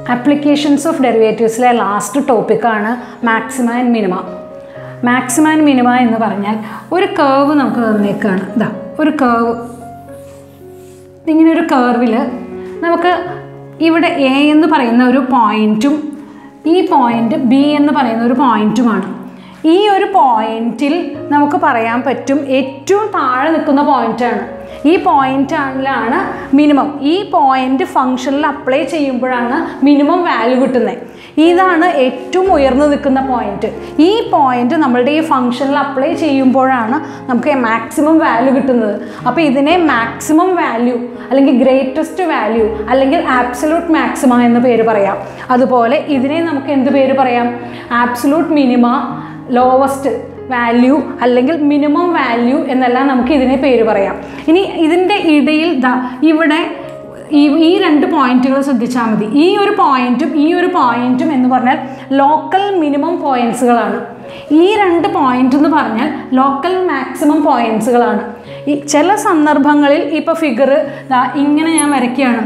applications of ഡെറിവേറ്റീവ്സിലെ last ടോപ്പിക്കാണ് maxima and minima maxima and minima എന്ന് പറഞ്ഞാൽ ഒരു കേർവ് നമുക്ക് തന്നേക്കാണ് ഇതാ ഒരു കേർവ് ഇങ്ങനെ ഒരു കേർവിൽ നമുക്ക് ഇവിടെ എ എന്ന് പറയുന്ന ഒരു പോയിൻറ്റും ഈ പോയിൻ്റ് ബി എന്ന് പറയുന്ന ഒരു പോയിൻറ്റുമാണ് ഈ ഒരു പോയിന്റിൽ നമുക്ക് പറയാൻ പറ്റും ഏറ്റവും താഴെ നിൽക്കുന്ന പോയിന്റാണ് ഈ പോയിന്റിലാണ് മിനിമം ഈ പോയിന്റ് ഫംഗ്ഷനിൽ അപ്ലൈ ചെയ്യുമ്പോഴാണ് മിനിമം വാല്യൂ കിട്ടുന്നത് ഇതാണ് ഏറ്റവും ഉയർന്നു നിൽക്കുന്ന പോയിന്റ് ഈ പോയിന്റ് നമ്മളുടെ ഈ ഫംഗ്ഷനിൽ അപ്ലൈ ചെയ്യുമ്പോഴാണ് നമുക്ക് മാക്സിമം വാല്യൂ കിട്ടുന്നത് അപ്പോൾ ഇതിനെ മാക്സിമം വാല്യൂ അല്ലെങ്കിൽ ഗ്രേറ്റസ്റ്റ് വാല്യൂ അല്ലെങ്കിൽ ആബ്സലൂട്ട് മാക്സിമ എന്ന് പേര് പറയാം അതുപോലെ ഇതിനെ നമുക്ക് എന്ത് പേര് പറയാം ആബ്സലൂട്ട് മിനിമ ലോവസ്റ്റ് വാല്യൂ അല്ലെങ്കിൽ മിനിമം വാല്യൂ എന്നെല്ലാം നമുക്ക് ഇതിനെ പേര് പറയാം ഇനി ഇതിൻ്റെ ഇടയിൽ ദാ ഇവിടെ ഈ ഈ രണ്ട് പോയിന്റുകൾ ശ്രദ്ധിച്ചാൽ മതി ഈ ഒരു പോയിന്റും ഈ ഒരു പോയിന്റും എന്ന് പറഞ്ഞാൽ ലോക്കൽ മിനിമം പോയിന്റ്സുകളാണ് ഈ രണ്ട് പോയിന്റ് എന്ന് പറഞ്ഞാൽ ലോക്കൽ മാക്സിമം പോയിന്റ്സുകളാണ് ഈ ചില സന്ദർഭങ്ങളിൽ ഇപ്പോൾ ഫിഗർ ഇങ്ങനെ ഞാൻ വരയ്ക്കുകയാണ്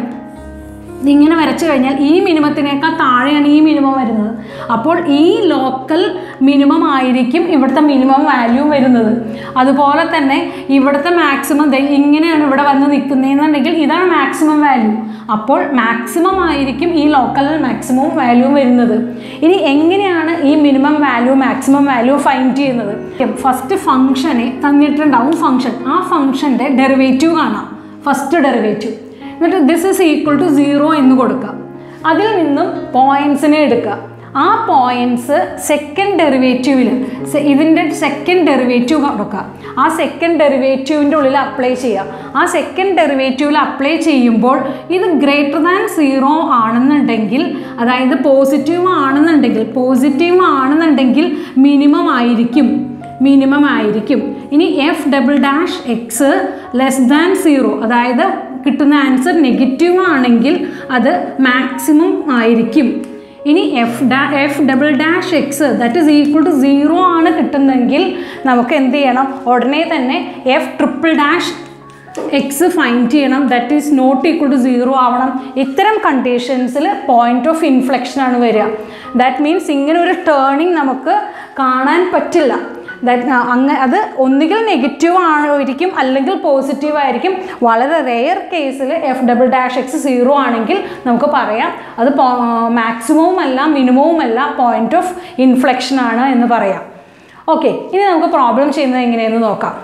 ഇങ്ങനെ വരച്ചു കഴിഞ്ഞാൽ ഈ മിനിമത്തിനേക്കാൾ താഴെയാണ് ഈ മിനിമം വരുന്നത് അപ്പോൾ ഈ ലോക്കൽ മിനിമം ആയിരിക്കും ഇവിടുത്തെ മിനിമം വാല്യൂ വരുന്നത് അതുപോലെ തന്നെ ഇവിടുത്തെ മാക്സിമം ദേ ഇങ്ങനെയാണ് ഇവിടെ വന്ന് നിൽക്കുന്നതെന്നുണ്ടെങ്കിൽ ഇതാണ് മാക്സിമം വാല്യൂ അപ്പോൾ മാക്സിമം ആയിരിക്കും ഈ ലോക്കൽ മാക്സിമം വാല്യൂ വരുന്നത് ഇനി എങ്ങനെയാണ് ഈ minimum value maximum value find ചെയ്യുന്നത് ഫസ്റ്റ് ഫംഗ്ഷനെ തന്നിട്ടുണ്ടാവും ഫംഗ്ഷൻ ആ ഫംഗ്ഷൻ്റെ ഡെറിവേറ്റീവ് കാണാം ഫസ്റ്റ് ഡെറിവേറ്റീവ് എന്നിട്ട് this is equal to zero എന്ന് കൊടുക്കുക അതിൽ നിന്നും പോയിൻസിനെ എടുക്കുക ആ പോയിൻറ്റ്സ് സെക്കൻഡ് ഡെറിവേറ്റീവിൽ ഇതിൻ്റെ സെക്കൻഡ് ഡെറിവേറ്റീവ് കൊടുക്കുക ആ സെക്കൻഡ് ഡെറിവേറ്റീവിൻ്റെ ഉള്ളിൽ അപ്ലൈ ചെയ്യുക ആ സെക്കൻഡ് ഡെറിവേറ്റീവിൽ അപ്ലൈ ചെയ്യുമ്പോൾ ഇത് ഗ്രേറ്റർ ദാൻ സീറോ ആണെന്നുണ്ടെങ്കിൽ അതായത് പോസിറ്റീവ് ആണെന്നുണ്ടെങ്കിൽ പോസിറ്റീവ് ആണെന്നുണ്ടെങ്കിൽ മിനിമം ആയിരിക്കും മിനിമം ആയിരിക്കും ഇനി F double dash X less than zero അതായത് കിട്ടുന്ന ആൻസർ നെഗറ്റീവ് ആണെങ്കിൽ അത് മാക്സിമം ആയിരിക്കും ഇനി എഫ് ഡാ F double dash X that is equal to zero ആണ് കിട്ടുന്നതെങ്കിൽ നമുക്ക് എന്ത് ചെയ്യണം ഉടനെ തന്നെ F triple dash X find ചെയ്യണം that is not equal to zero ആവണം ഇത്തരം കണ്ടീഷൻസിൽ പോയിന്റ് ഓഫ് ഇൻഫ്ലക്ഷൻ ആണ് വരിക ദാറ്റ് മീൻസ് ഇങ്ങനെ ഒരു ടേണിങ് നമുക്ക് കാണാൻ പറ്റില്ല ദാറ്റ് അങ്ങ് അത് ഒന്നുകിൽ നെഗറ്റീവ് ആയിരിക്കും അല്ലെങ്കിൽ പോസിറ്റീവ് ആയിരിക്കും വളരെ റെയർ കേസിൽ F double dash X zero ആണെങ്കിൽ നമുക്ക് പറയാം അത് മാക്സിമവും അല്ല മിനിമവും അല്ല പോയിന്റ് ഓഫ് ഇൻഫ്ലക്ഷൻ ആണ് എന്ന് പറയാം ഓക്കെ ഇനി നമുക്ക് പ്രോബ്ലം ചെയ്യുന്നത് എങ്ങനെയെന്ന് നോക്കാം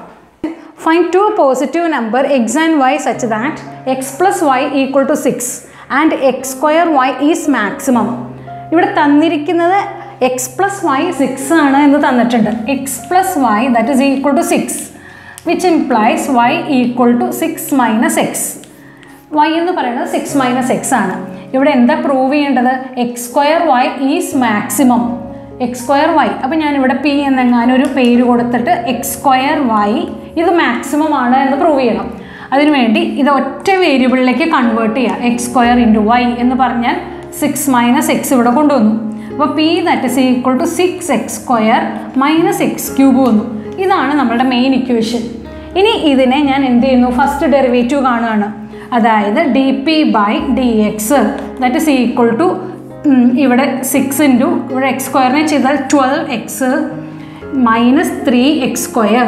fine two positive number X and Y such that X plus Y equal to six and X square Y is maximum ഇവിടെ തന്നിരിക്കുന്നത് എക്സ് പ്ലസ് വൈ സിക്സ് ആണ് എന്ന് തന്നിട്ടുണ്ട് X plus Y that is equal to six which implies Y equal to six minus X Y എന്ന് പറയുന്നത് six minus X ആണ് ഇവിടെ എന്താ പ്രൂവ് ചെയ്യേണ്ടത് X square Y is maximum X square Y അപ്പോൾ ഞാനിവിടെ പി എന്നെങ്ങാനും ഒരു പേര് കൊടുത്തിട്ട് എക്സ് സ്ക്വയർ വൈ ഇത് മാക്സിമം ആണ് എന്ന് പ്രൂവ് ചെയ്യണം അതിനുവേണ്ടി ഇത് ഒറ്റ വേരിയബിളിലേക്ക് കൺവേർട്ട് ചെയ്യുക എക്സ് സ്ക്വയർ ഇൻറ്റു വൈ എന്ന് പറഞ്ഞാൽ സിക്സ് മൈനസ് എക്സ് ഇവിടെ കൊണ്ടുവന്നു അപ്പോൾ P that is equal to six X square minus X cube വന്നു ഇതാണ് നമ്മുടെ മെയിൻ ഇക്വേഷൻ ഇനി ഇതിനെ ഞാൻ എന്ത് ചെയ്യുന്നു ഫസ്റ്റ് ഡെറിവേറ്റീവ് കാണുകയാണ് അതായത് D P by D X that is equal to ഇവിടെ സിക്സ് ഇൻറ്റു ഇവിടെ എക്സ് സ്ക്വയറിനെ ചെയ്താൽ twelve X minus three X square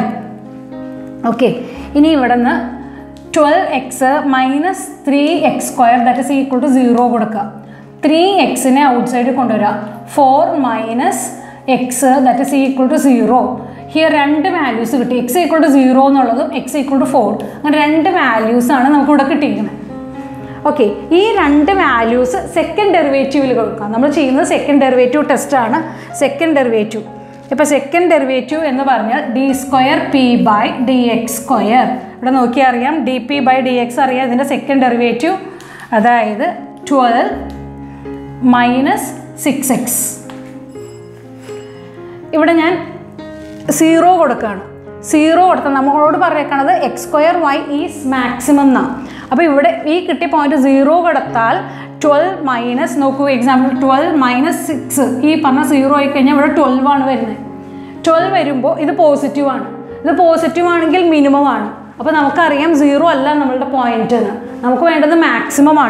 okay ഇനി ഇവിടെ നിന്ന് twelve X minus three X square that is equal to zero കൊടുക്കുക ത്രീ എക്സിനെ out സൈഡിൽ കൊണ്ടുവരിക four minus X that is equal to zero here രണ്ട് വാല്യൂസ് കിട്ടി എക്സ് ഈക്വൽ ടു സീറോ എന്നുള്ളതും എക്സ് ഈക്വൽ ടു ഫോർ അങ്ങനെ രണ്ട് വാല്യൂസാണ് നമുക്ക് ഇവിടെ കിട്ടിയിരിക്കുന്നത് ഓക്കെ ഈ രണ്ട് വാല്യൂസ് സെക്കൻഡ് ഡെറിവേറ്റീവിൽ കൊടുക്കാം നമ്മൾ ചെയ്യുന്നത് സെക്കൻഡ് ഡെറിവേറ്റീവ് ടെസ്റ്റാണ് സെക്കൻഡ് ഡെറിവേറ്റീവ് ഇപ്പോൾ സെക്കൻഡ് ഡെറിവേറ്റീവ് എന്ന് പറഞ്ഞാൽ D square P by D X square ഇവിടെ നോക്കിയാൽ അറിയാം D P by D X അറിയാം ഇതിൻ്റെ സെക്കൻഡ് ഡെറിവേറ്റീവ് അതായത് ട്വൽവ് മൈനസ് സിക്സ് എക്സ് ഇവിടെ ഞാൻ സീറോ കൊടുക്കുകയാണ് സീറോ കൊടുത്ത നമ്മളോട് പറഞ്ഞേക്കണത് X square Y is maximum എന്നാണ് അപ്പോൾ ഇവിടെ ഈ കിട്ടിയ പോയിന്റ് സീറോ കൊടുത്താൽ ട്വൽവ് മൈനസ് നോക്കൂ എക്സാമ്പിൾ ട്വൽവ് മൈനസ് സിക്സ് ഈ പറഞ്ഞ സീറോ ആയി കഴിഞ്ഞാൽ ഇവിടെ ട്വൽവ് ആണ് വരുന്നത് ട്വൽവ് വരുമ്പോൾ ഇത് പോസിറ്റീവ് ആണ് ഇത് പോസിറ്റീവ് ആണെങ്കിൽ മിനിമം ആണ് അപ്പോൾ നമുക്കറിയാം സീറോ അല്ല നമ്മളുടെ പോയിന്റ് എന്ന് നമുക്ക് വേണ്ടത് മാക്സിമം ആണ്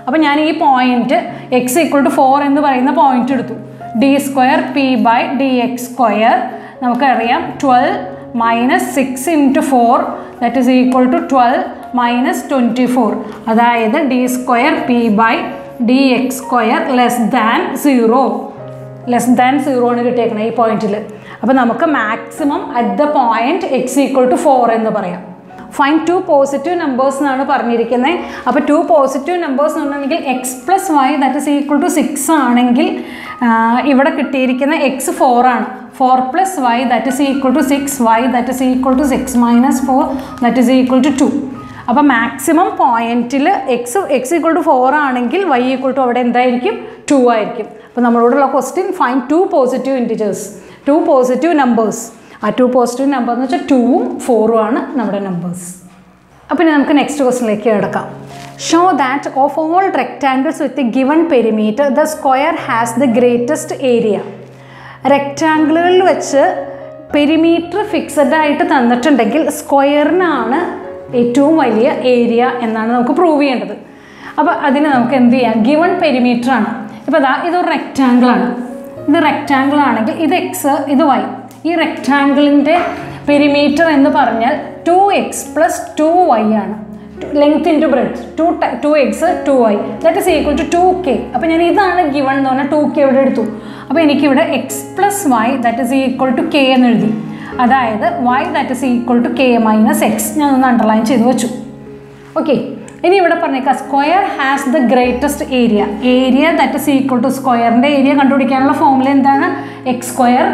അപ്പോൾ ഞാൻ ഈ point X equal to four എന്ന് പറയുന്ന പോയിന്റ് എടുത്തു D square P by D X square നമുക്കറിയാം twelve minus six into four that is equal to twelve minus twenty four അതായത് D square P by D X square less than zero less than zero ആണ് കിട്ടിയേക്കുന്നത് ഈ പോയിന്റിൽ അപ്പോൾ നമുക്ക് maximum at the point X equal to four എന്ന് പറയാം fine two positive numbers എന്നാണ് പറഞ്ഞിരിക്കുന്നത് അപ്പോൾ ടു പോസിറ്റീവ് നമ്പേഴ്സ് എന്ന് പറഞ്ഞിട്ടുണ്ടെങ്കിൽ X plus Y that is equal to six ആണെങ്കിൽ ആ, ഇവിടെ കിട്ടിയിരിക്കുന്ന എക്സ് ഫോർ ആണ് four plus Y that is equal to six Y that is equal to six minus four that is equal to two അപ്പോൾ maximum പോയിന്റിൽ X X equal to four ആണെങ്കിൽ Y equal to അവിടെ എന്തായിരിക്കും two ആയിരിക്കും അപ്പോൾ നമ്മളോടുള്ള question fine two positive integers two positive numbers ആ two positive number എന്ന് വെച്ചാൽ ടൂവും ഫോറും ആണ് നമ്മുടെ നമ്പേഴ്സ് അപ്പോൾ ഇനി നമുക്ക് നെക്സ്റ്റ് ക്വസ്റ്റിനിലേക്ക് കിടക്കാം show that of all rectangles with given perimeter the square has the greatest area റെക്റ്റാങ്കിളുകളിൽ വെച്ച് പെരിമീറ്റർ ഫിക്സഡ് ആയിട്ട് തന്നിട്ടുണ്ടെങ്കിൽ സ്ക്വയറിനാണ് ഏറ്റവും വലിയ ഏരിയ എന്നാണ് നമുക്ക് പ്രൂവ് ചെയ്യേണ്ടത് അപ്പോൾ അതിന് നമുക്ക് എന്ത് ചെയ്യാം ഗിവൺ പെരിമീറ്റർ ആണ് ഇപ്പോൾ അതാ ഇതൊരു റെക്റ്റാങ്കിൾ ആണ് ഇത് റെക്റ്റാങ്കിൾ ആണെങ്കിൽ ഇത് എക്സ് ഇത് വൈ ഈ റെക്റ്റാങ്കിളിൻ്റെ പെരിമീറ്റർ എന്ന് പറഞ്ഞാൽ two X plus two Y ആണ് length into breadth two two X two Y that is equal to two K അപ്പോൾ ഞാൻ ഇതാണ് ഗിവൺ എന്ന് പറഞ്ഞാൽ ടു കെ ഇവിടെ എടുത്തു അപ്പോൾ എനിക്കിവിടെ X plus Y that is equal to K എന്ന് എഴുതി അതായത് Y that is equal to K minus X ഞാൻ ഒന്ന് അണ്ടർലൈൻ ചെയ്ത് വെച്ചു ഓക്കെ ഇനി ഇവിടെ പറഞ്ഞേക്കാം square has the greatest area area that is equal to സ്ക്വയറിൻ്റെ ഏരിയ കണ്ടുപിടിക്കാനുള്ള ഫോമുല എന്താണ് എക്സ് സ്ക്വയർ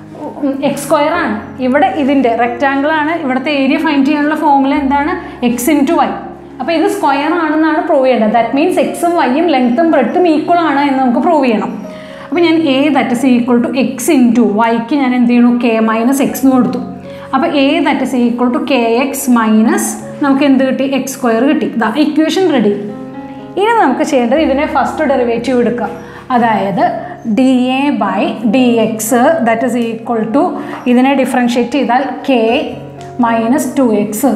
എക്സ് സ്ക്വയർ ആണ് ഇവിടെ ഇതിൻ്റെ റെക്റ്റാങ്കിൾ ആണ് ഇവിടുത്തെ ഏരിയ ഫൈൻഡ് ചെയ്യാനുള്ള ഫോമുല എന്താണ് എക്സ് ഇൻറ്റു വൈ അപ്പോൾ ഇത് സ്ക്വയർ ആണെന്നാണ് പ്രൂവ് ചെയ്യേണ്ടത് ദാറ്റ് മീൻസ് എക്സും വൈയും ലെങ്ത്തും ബ്രെഡും ഈക്വൽ ആണ് എന്ന് നമുക്ക് പ്രൂവ് ചെയ്യണം അപ്പോൾ ഞാൻ A that is equal to X into വൈക്ക് ഞാൻ എന്ത് ചെയ്യണു കെ മൈനസ് എക്സ് എന്ന് കൊടുത്തു അപ്പോൾ A that is equal to K X minus നമുക്ക് എന്ത് കിട്ടി എക്സ് സ്ക്വയർ കിട്ടി ഇതാ ഇക്വേഷൻ റെഡി ഇനി നമുക്ക് ചെയ്യേണ്ടത് ഇതിനെ ഫസ്റ്റ് ഡെറിവേറ്റീവ് എടുക്കാം അതായത് D A by D X that is equal to ഇതിനെ ഡിഫറൻഷ്യേറ്റ് ചെയ്താൽ കെ മൈനസ് ടു എക്സ്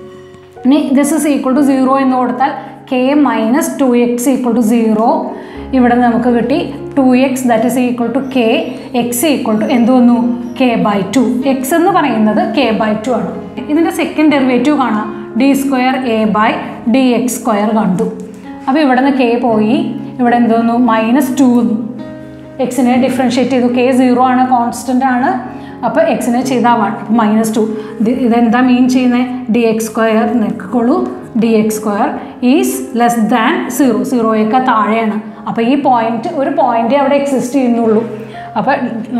ഇനി this is equal to zero എന്ന് കൊടുത്താൽ K minus two X equal to zero ഇവിടെ നമുക്ക് കിട്ടി two X that is equal to K X equal to എന്ത് വന്നു കെ ബൈ ടു എക്സ് എന്ന് പറയുന്നത് കെ ബൈ ടു ആണ് ഇതിൻ്റെ സെക്കൻഡ് ഡെറിവേറ്റീവ് കാണാം D square A by D X square കണ്ടു അപ്പോൾ ഇവിടെ നിന്ന് കെ പോയി ഇവിടെ എന്ത് വന്നു മൈനസ് ടു വന്നു എക്സിനെ ഡിഫറൻഷ്യേറ്റ് ചെയ്തു കെ സീറോ ആണ് കോൺസ്റ്റൻ്റ് ആണ് അപ്പോൾ എക്സിനെ ചെയ്താൽ വൺ മൈനസ് ടു ഇതെന്താ മീൻ ചെയ്യുന്നത് ഡി എക്സ് സ്ക്വയർ നിൽക്കുള്ളൂ D X square is less than zero സീറോയൊക്കെ താഴെയാണ് അപ്പോൾ ഈ പോയിന്റ് ഒരു പോയിൻ്റേ അവിടെ എക്സിസ്റ്റ് ചെയ്യുന്നുള്ളൂ അപ്പോൾ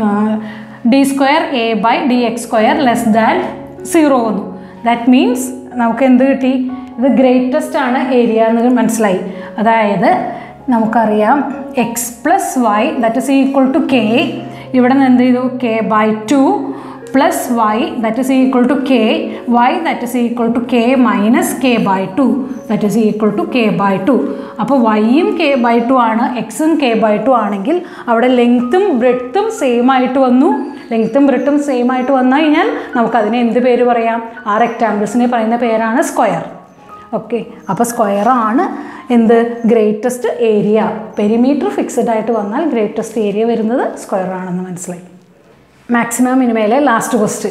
D square A by D X square less than zero വന്നു ദാറ്റ് മീൻസ് നമുക്ക് എന്ത് കിട്ടി ഇത് ഗ്രേറ്റസ്റ്റ് ആണ് ഏരിയ എന്ന് മനസ്സിലായി അതായത് നമുക്കറിയാം X plus Y that is equal to K ഇവിടെ നിന്ന് എന്ത് ചെയ്തു K by two plus Y that is equal to K Y that is equal to K minus K by two that is equal to K by two അപ്പോൾ വൈയും K by two ആണ് എക്സും K by to ആണെങ്കിൽ അവിടെ ലെങ്ത്തും ബ്രെഡ്ത്തും same ആയിട്ട് വന്നു ലെങ്ത്തും ബ്രെഡും സെയിം ആയിട്ട് വന്നു കഴിഞ്ഞാൽ നമുക്കതിനെ എന്ത് പേര് പറയാം ആ റെക്റ്റാങ്കിൾസിനെ പറയുന്ന പേരാണ് സ്ക്വയർ ഓക്കെ അപ്പോൾ സ്ക്വയർ ആണ് എന്ത് ഗ്രേറ്റസ്റ്റ് ഏരിയ പെരിമീറ്റർ ഫിക്സഡ് ആയിട്ട് വന്നാൽ ഗ്രേറ്റസ്റ്റ് ഏരിയ വരുന്നത് സ്ക്വയർ ആണെന്ന് മനസ്സിലായി മാക്സിമം മിനിമയിലെ last question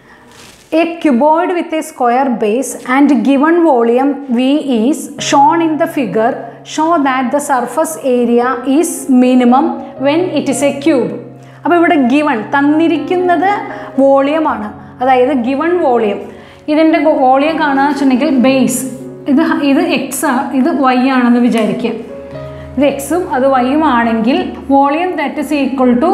a cuboid with a square base and given volume V is shown in the figure show that the surface area is minimum when it is a cube അപ്പോൾ ഇവിടെ given തന്നിരിക്കുന്നത് വോളിയമാണ് അതായത് given volume ഇതിൻ്റെ volume കാണുക വെച്ചിട്ടുണ്ടെങ്കിൽ base ഇത് ഹ- ഇത് X ഇത് വൈ ആണെന്ന് വിചാരിക്കുക ഇത് എക്സും അത് വൈയും ആണെങ്കിൽ volume that is equal to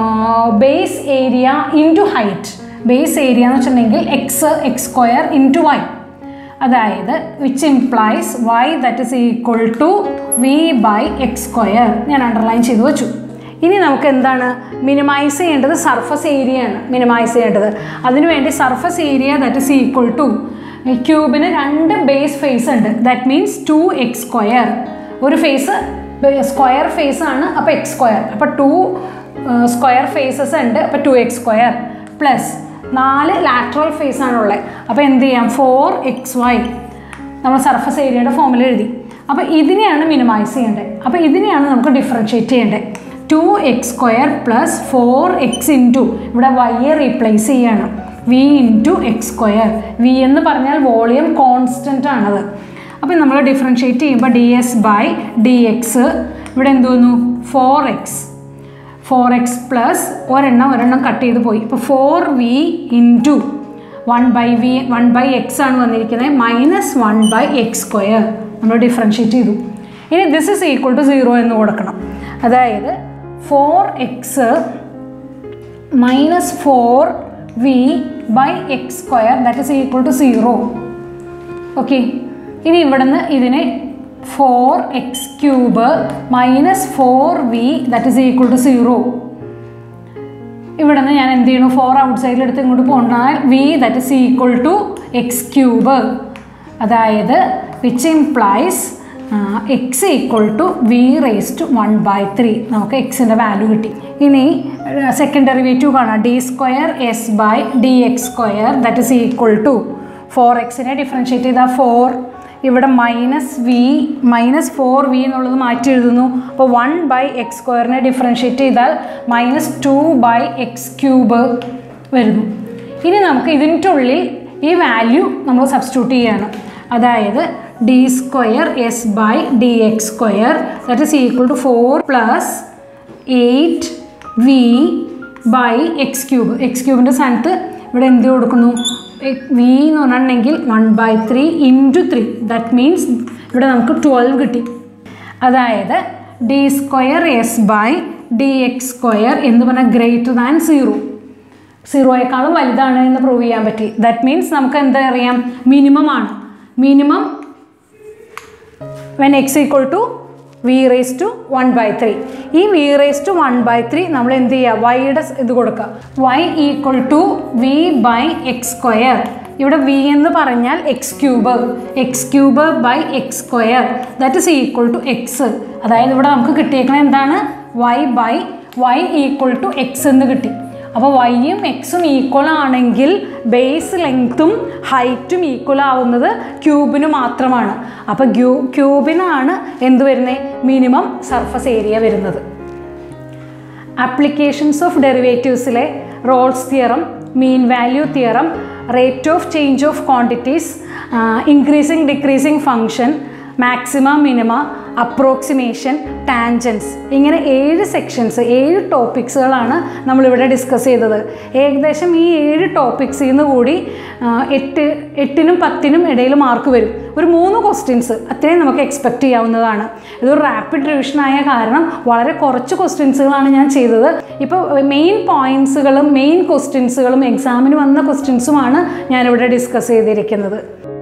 base area into height base area എന്ന് വെച്ചിട്ടുണ്ടെങ്കിൽ x x square into y അതായത് which implies y that is equal to v by x square ഞാൻ അണ്ടർലൈൻ ചെയ്ത് വെച്ചു ഇനി നമുക്ക് എന്താണ് മിനിമൈസ് ചെയ്യേണ്ടത് സർഫസ് ഏരിയ ആണ് മിനിമൈസ് ചെയ്യേണ്ടത് അതിനുവേണ്ടി surface area that is equal to ക്യൂബിന് രണ്ട് ബേസ് ഫേസ് ഉണ്ട് that means two x square ഒരു ഫേസ് സ്ക്വയർ ഫേസ് ആണ് അപ്പോൾ എക്സ് സ്ക്വയർ അപ്പോൾ ടു സ്ക്വയർ ഫേസസ് ഉണ്ട് അപ്പോൾ ടു എക്സ് സ്ക്വയർ പ്ലസ് നാല് ലാറ്ററൽ ഫേസ് ആണുള്ളത് അപ്പോൾ എന്ത് ചെയ്യാം ഫോർ എക്സ് വൈ നമ്മൾ സർഫസ് ഏരിയയുടെ ഫോമിൽ എഴുതി അപ്പോൾ ഇതിനെയാണ് മിനിമൈസ് ചെയ്യേണ്ടത് അപ്പോൾ ഇതിനെയാണ് നമുക്ക് ഡിഫറൻഷ്യേറ്റ് ചെയ്യേണ്ടത് two x square plus four x into ഇവിടെ വൈയെ റീപ്ലേസ് ചെയ്യാണ് v into x square v എന്ന് പറഞ്ഞാൽ വോളിയം കോൺസ്റ്റൻ്റ് ആണത് അപ്പോൾ നമ്മൾ ഡിഫറൻഷ്യേറ്റ് ചെയ്യുമ്പോൾ d s by D x ഇവിടെ എന്ത് തോന്നുന്നു four x four x plus ഒരെണ്ണം ഒരെണ്ണം കട്ട് ചെയ്ത് പോയി ഇപ്പോൾ four v into one by v one by x ആണ് വന്നിരിക്കുന്നത് minus one by x square നമ്മൾ ഡിഫറൻഷ്യേറ്റ് ചെയ്തു ഇനി this is equal to zero എന്ന് കൊടുക്കണം അതായത് four x minus four v by x square that is equal to zero okay ഇനി ഇവിടുന്ന് ഇതിനെ four x cube minus four v that is equal to zero ഇവിടെ നിന്ന് ഞാൻ എന്ത് ചെയ്യണു ഫോർ ഔട്ട് സൈഡിൽ എടുത്ത് ഇങ്ങോട്ട് പോകണ്ടാൽ v that is equal to x cube അതായത് which implies x equal to v raise to one by three നമുക്ക് എക്സിൻ്റെ വാല്യൂ കിട്ടി ഇനി സെക്കൻഡ് ഡെറിവേറ്റീവ് കാണാം D square s by D X square that is equal to four എക്സിനെ differentiate ചെയ്താൽ four ഇവിടെ minus v minus four v എന്നുള്ളത് മാറ്റി എഴുതുന്നു അപ്പോൾ വൺ ബൈ എക്സ് സ്ക്വയറിനെ ഡിഫറൻഷ്യേറ്റ് ചെയ്താൽ minus two by x cube വരുന്നു ഇനി നമുക്ക് ഇതിൻ്റെ ഉള്ളിൽ ഈ വാല്യൂ നമ്മൾ സബ്സ്റ്റിറ്റ്യൂട്ട് ചെയ്യാണ് അതായത് D square s by D X square that is equal to four plus eight v by x cube x ക്യൂബിൻ്റെ സ്ഥാനത്ത് ഇവിടെ എന്ത് കൊടുക്കുന്നു വി എന്ന് പറഞ്ഞിട്ടുണ്ടെങ്കിൽ one by three into three that means ഇവിടെ നമുക്ക് ട്വൽവ് കിട്ടി അതായത് D square s by D X square എന്ന് പറഞ്ഞാൽ ഗ്രേറ്റർ ദാൻ സീറോ സീറോയേക്കാളും വലുതാണ് എന്ന് പ്രൂവ് ചെയ്യാൻ പറ്റി ദാറ്റ് മീൻസ് നമുക്ക് എന്താ അറിയാം മിനിമം ആണ് minimum when x equal to v raise to one by three ഈ v raise to one by three നമ്മൾ എന്ത് ചെയ്യുക വൈയുടെ ഇത് കൊടുക്കുക y equal to v by x square ഇവിടെ വി എന്ന് പറഞ്ഞാൽ x cube x cube by x square that is equal to x അതായത് ഇവിടെ നമുക്ക് കിട്ടിയേക്കണത് എന്താണ് y by y equal to x എന്ന് കിട്ടി അപ്പോൾ വൈയും എക്സും ഈക്വൽ ആണെങ്കിൽ ബേസ് ലെങ്ത്തും ഹൈറ്റും ഈക്വൽ ആവുന്നത് ക്യൂബിന് മാത്രമാണ് അപ്പോൾ ക്യൂ ക്യൂബിനാണ് എന്ത് വരുന്നത് മിനിമം സർഫസ് ഏരിയ വരുന്നത് ആപ്ലിക്കേഷൻസ് ഓഫ് ഡെറിവേറ്റീവ്സിലെ Rolle's theorem mean value theorem rate of change of quantities increasing decreasing function maxima minima approximation tangents ഇങ്ങനെ ഏഴ് സെക്ഷൻസ് ഏഴ് ടോപ്പിക്സുകളാണ് നമ്മളിവിടെ ഡിസ്കസ് ചെയ്തത് ഏകദേശം ഈ ഏഴ് ടോപ്പിക്സിൽ നിന്ന് കൂടി ആ, എട്ട് എട്ടിനും പത്തിനും ഇടയിൽ മാർക്ക് വരും ഒരു മൂന്ന് ക്വസ്റ്റ്യൻസ് അത്രയും നമുക്ക് എക്സ്പെക്റ്റ് ചെയ്യാവുന്നതാണ് ഇതൊരു റാപ്പിഡ് റിവിഷൻ ആയ കാരണം വളരെ കുറച്ച് ക്വസ്റ്റ്യൻസുകളാണ് ഞാൻ ചെയ്തത് ഇപ്പോൾ മെയിൻ പോയിൻറ്റ്സുകളും മെയിൻ ക്വസ്റ്റ്യൻസുകളും എക്സാമിന് വന്ന ക്വസ്റ്റ്യൻസുമാണ് ഞാനിവിടെ ഡിസ്കസ് ചെയ്തിരിക്കുന്നത്